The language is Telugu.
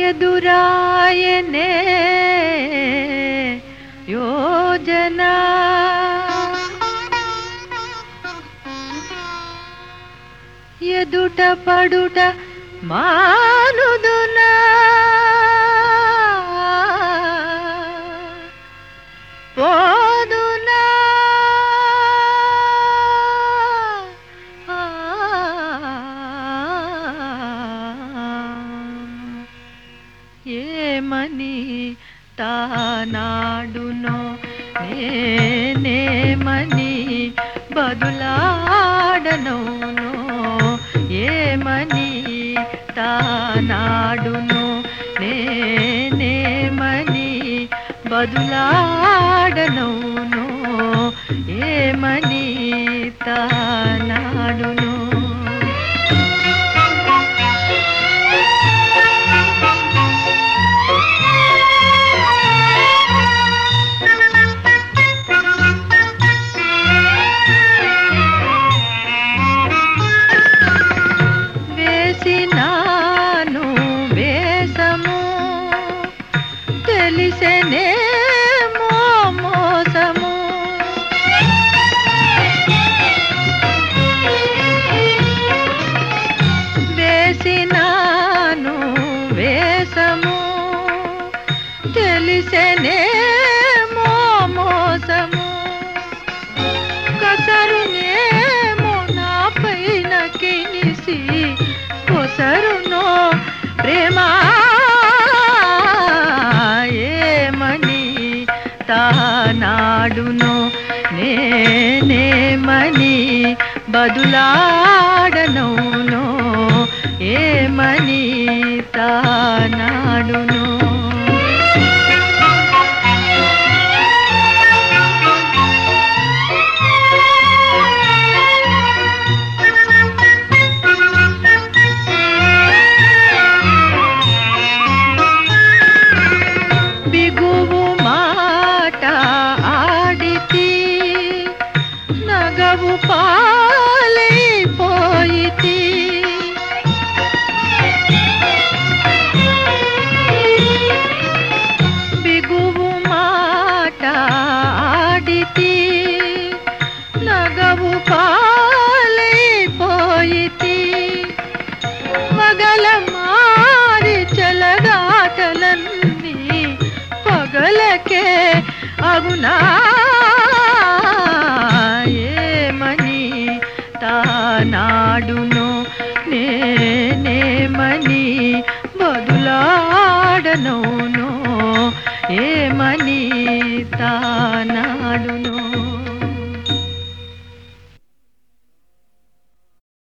ఎదురాయనే యోజన ఎదుట పడుట మానుదునా పోదునా ఏమని తానాడునో నేనేమని బదులాడనోనో ఏమని తానాడునో నేనేమని బదులాడనోనో ఏమని తానాడునో వేసినాను వేసము తెలిసెనేమో మోసము వేసినాను వేసము తెలిసెనేమో మోసము కసరునేమో నా పైన కినిసి కొసరునో ప్రేమ ఏమని తానాడునో నేనేమని బదులాడనౌనో ఏమని తానాడునో బిగువు మాట ఆడితి నగవు పాలైపోయితి బిగువు మాట ఆడితి నగవు పాలైపోయితి మగల మారి చెలగాటలన్నీ పగలకే అగునా ఏమని తానాడునో నేనేమని బదులాడనోనో ఏమని తానాడునో